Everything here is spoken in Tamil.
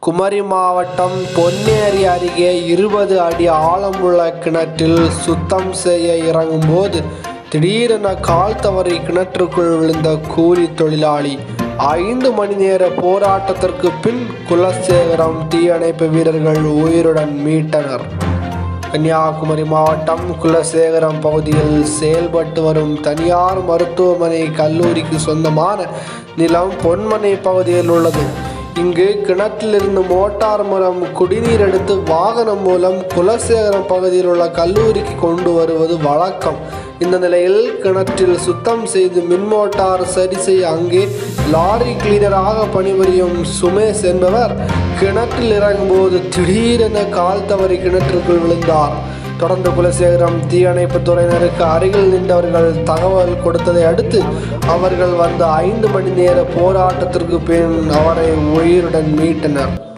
குமரி மாவட்டம் பொன்னேரி அருகே இருபது அடி ஆழமுள்ள கிணற்றில் சுத்தம் செய்ய இறங்கும்போது திடீரென கால் தவறி கிணற்றுக்குள் விழுந்த கூலி தொழிலாளி ஐந்து மணி நேர போராட்டத்திற்கு பின் குலசேகரம் தீயணைப்பு வீரர்கள் உயிருடன் மீட்டனர் கன்னியாகுமரி மாவட்டம் குலசேகரம் பகுதியில் செயல்பட்டு வரும் தனியார் மருத்துவமனை கல்லூரிக்கு சொந்தமான நிலம் பொன்மனை பகுதியில் உள்ளது இங்கு கிணற்றிலிருந்து மோட்டார் மூலம் குடிநீர் எடுத்து வாகனம் மூலம் குலசேகரம் பகுதியில் உள்ள கல்லூரிக்கு கொண்டு வருவது வழக்கம் இந்த நிலையில் கிணற்றில் சுத்தம் செய்து மின் மோட்டார் சரி செய்ய அங்கே லாரி கிளீனராக பணிபுரியும் சுமேஷ் என்பவர் கிணற்றில் இறங்கும்போது திடீரென கால் தவறி கிணற்றுக்குள் விழுந்தார் தொடர்ந்து குலசேகரம் தீயணைப்பு துறையினருக்கு அருகில் நின்றவர்கள் தகவல் கொடுத்ததை அடுத்து அவர்கள் வந்த ஐந்து மணி நேர போராட்டத்திற்கு பின் அவரை உயிருடன் மீட்டனர்